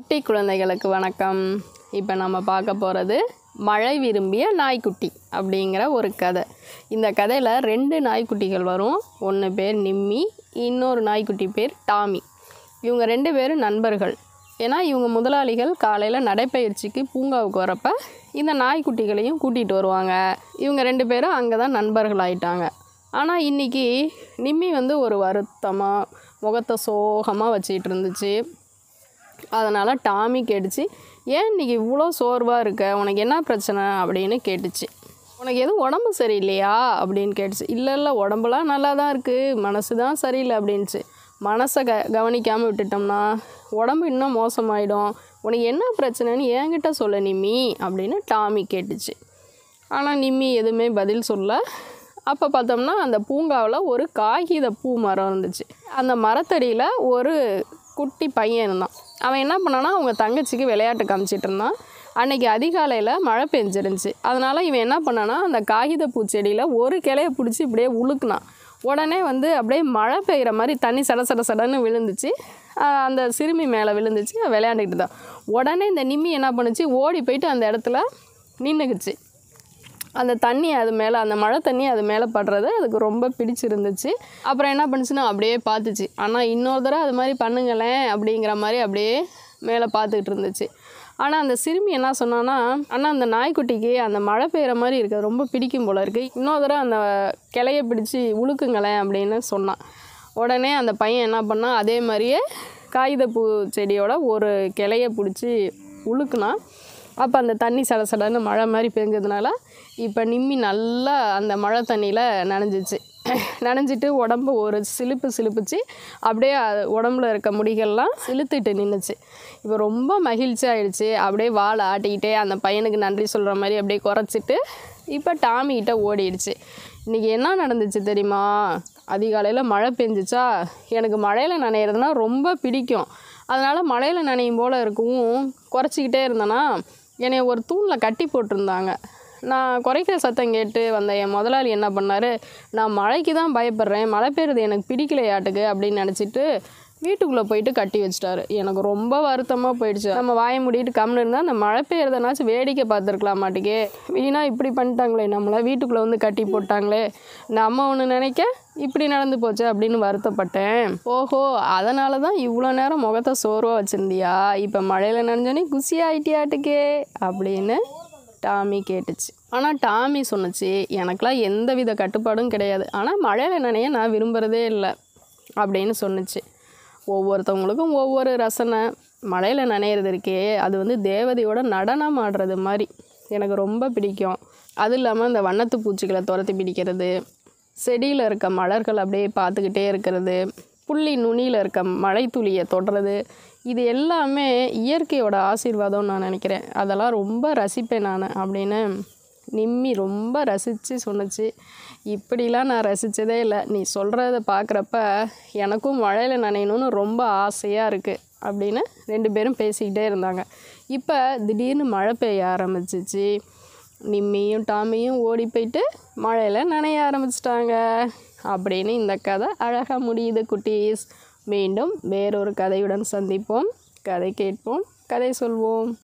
குட்டி குழந்தைகளுக்கு வணக்கம் இப்போ நம்ம பார்க்க போகிறது மழை விரும்பிய நாய்க்குட்டி அப்படிங்கிற ஒரு கதை இந்த கதையில் ரெண்டு நாய்க்குட்டிகள் வரும் ஒன்று பேர் நிம்மி இன்னொரு நாய்க்குட்டி பேர் டாமி இவங்க ரெண்டு பேரும் நண்பர்கள் ஏன்னா இவங்க முதலாளிகள் காலையில் நடைப்பயிற்சிக்கு பூங்காவுக்கு வரப்ப இந்த நாய்க்குட்டிகளையும் கூட்டிகிட்டு வருவாங்க இவங்க ரெண்டு பேரும் அங்கே தான் நண்பர்கள் ஆயிட்டாங்க ஆனால் இன்றைக்கி நிம்மி வந்து ஒரு வருத்தமாக முகத்தை சோகமாக வச்சிட்டு இருந்துச்சு அதனால் டாமி கேட்டுச்சு ஏன் இன்னைக்கு இவ்வளோ சோர்வாக இருக்க உனக்கு என்ன பிரச்சனை அப்படின்னு கேட்டுச்சு உனக்கு எதுவும் உடம்பு சரியில்லையா அப்படின்னு கேட்டுச்சு இல்லை இல்லை உடம்புலாம் நல்லா தான் இருக்குது மனசு தான் சரியில்லை அப்படின்ச்சு மனசை க கவனிக்காமல் விட்டுட்டோம்னா உடம்பு இன்னும் மோசமாயிடும் உனக்கு என்ன பிரச்சனைன்னு என்கிட்ட சொல்ல நிம்மி அப்படின்னு டாமி கேட்டுச்சு ஆனால் நிம்மி எதுவுமே பதில் சொல்ல அப்போ பார்த்தோம்னா அந்த பூங்காவில் ஒரு காகித பூ மரம் இருந்துச்சு அந்த மரத்தடியில் ஒரு குட்டி பையன் இருந்தான் அவன் என்ன பண்ணான்னா அவங்க தங்கச்சிக்கு விளையாட்டு காமிச்சிட்டு இருந்தான் அன்னைக்கு அதிகாலையில் மழை பெஞ்சிருந்துச்சு அதனால் இவன் என்ன பண்ணான்னா அந்த காகித பூச்செடியில் ஒரு கிளைய பிடிச்சி இப்படியே உழுக்குனான் உடனே வந்து அப்படியே மழை பெய்கிற மாதிரி தண்ணி சட சட சடன்னு விழுந்துச்சு ஆஹ் அந்த சிறுமி மேலே விழுந்துச்சு அவ விளையாண்டுக்கிட்டு தான் உடனே இந்த நிம்மி என்ன பண்ணுச்சு ஓடி போயிட்டு அந்த இடத்துல நின்றுக்குச்சு அந்த தண்ணி அது மேலே அந்த மழை தண்ணி அது மேலே படுறது அதுக்கு ரொம்ப பிடிச்சிருந்துச்சு அப்புறம் என்ன பண்ணுச்சுன்னா அப்படியே பார்த்துச்சு ஆனால் இன்னொரு தடவை அது மாதிரி பண்ணுங்களேன் அப்படிங்கிற மாதிரி அப்படியே மேலே பார்த்துக்கிட்டு இருந்துச்சு ஆனால் அந்த சிறுமி என்ன சொன்னான்னா அண்ணா அந்த நாய்க்குட்டிக்கு அந்த மழை பெய்கிற மாதிரி இருக்குது ரொம்ப பிடிக்கும் போல இருக்குது இன்னொரு தடவை அந்த கிளைய பிடிச்சி உழுக்குங்களேன் அப்படின்னு சொன்னான் உடனே அந்த பையன் என்ன பண்ணான் அதே மாதிரியே காகிதப்பூ செடியோட ஒரு கிளைய பிடிச்சி உழுக்குனான் அப்போ அந்த தண்ணி சட சடன்னு மழை மாதிரி பெஞ்சதுனால இப்போ நிம்மி நல்லா அந்த மழை தண்ணியில் நனைஞ்சிச்சு நனைஞ்சிட்டு உடம்பு ஒரு சிலுப்பு சிலுப்புச்சு அப்படியே அது உடம்புல இருக்க முடிகள்லாம் சிலுத்துட்டு நின்றுச்சு இப்போ ரொம்ப மகிழ்ச்சி ஆயிடுச்சு அப்படியே வாழை ஆட்டிக்கிட்டே அந்த பையனுக்கு நன்றி சொல்கிற மாதிரி அப்படியே குறைச்சிட்டு இப்போ டாமிகிட்ட ஓடிடுச்சு இன்றைக்கி என்ன நடந்துச்சு தெரியுமா அதிகாலையில் மழை பெஞ்சிச்சா எனக்கு மழையில் நனையிறதுனா ரொம்ப பிடிக்கும் அதனால் மழையில் நனையும் போல் இருக்கவும் குறைச்சிக்கிட்டே இருந்தேன்னா என்னை ஒரு தூணில் கட்டி போட்டிருந்தாங்க நான் குறைக்கிற சத்தம் கேட்டு வந்த என் முதலாளி என்ன பண்ணார் நான் மழைக்கு தான் பயப்படுறேன் மழை பெய்யுறது எனக்கு பிடிக்கலையாட்டுக்கு அப்படின்னு நினச்சிட்டு வீட்டுக்குள்ளே போயிட்டு கட்டி வச்சிட்டாரு எனக்கு ரொம்ப வருத்தமாக போயிடுச்சு நம்ம வாயை மூடிட்டு கம்னு இருந்தால் அந்த மழை பெய்யறதனாச்சும் வேடிக்கை பார்த்துருக்கலாம் மாட்டேங்கே வீணாக இப்படி பண்ணிட்டாங்களே நம்மளை வீட்டுக்குள்ளே வந்து கட்டி போட்டாங்களே நம்ம ஒன்று நினைக்க இப்படி நடந்து போச்சு அப்படின்னு வருத்தப்பட்டேன் ஓஹோ அதனால தான் இவ்வளோ நேரம் முகத்தை சோர்வாக வச்சுருந்தியா இப்போ மழையில் நனைஞ்சோன்னே குசி ஆயிட்டியாட்டுக்கே அப்படின்னு டாமி கேட்டுச்சு ஆனால் டாமி சொன்னுச்சு எனக்கெலாம் எந்த வித கட்டுப்பாடும் கிடையாது ஆனால் மழையில் நனைய நான் விரும்புகிறதே இல்லை அப்படின்னு சொன்னுச்சு ஒவ்வொருத்தவங்களுக்கும் ஒவ்வொரு ரசனை மழையில் நனையிறது இருக்கே அது வந்து தேவதையோட நடனம் ஆடுறது மாதிரி எனக்கு ரொம்ப பிடிக்கும் அது இல்லாமல் இந்த வண்ணத்து பூச்சிகளை துரத்தி பிடிக்கிறது செடியில் இருக்க மலர்கள் அப்படியே பார்த்துக்கிட்டே இருக்கிறது புள்ளி நுனியில் இருக்க மழை துளியை தொடுறது இது எல்லாமே இயற்கையோட ஆசீர்வாதம்னு நான் நினைக்கிறேன் அதெல்லாம் ரொம்ப ரசிப்பேன் நான் அப்படின்னு நிம்மி ரொம்ப ரசித்து சொன்னுச்சு இப்படிலாம் நான் ரசித்ததே இல்லை நீ சொல்கிறத பார்க்குறப்ப எனக்கும் மழையில் நனையணும்னு ரொம்ப ஆசையாக இருக்குது அப்படின்னு ரெண்டு பேரும் பேசிக்கிட்டே இருந்தாங்க இப்போ திடீர்னு மழை பெய்ய ஆரம்பிச்சிச்சு நிம்மியும் டாமியும் ஓடி போயிட்டு மழையில் நனைய ஆரம்பிச்சிட்டாங்க அப்படின்னு இந்த கதை அழகாக முடியுது குட்டீஸ் மீண்டும் வேறொரு கதையுடன் சந்திப்போம் கதை கேட்போம் கதை சொல்வோம்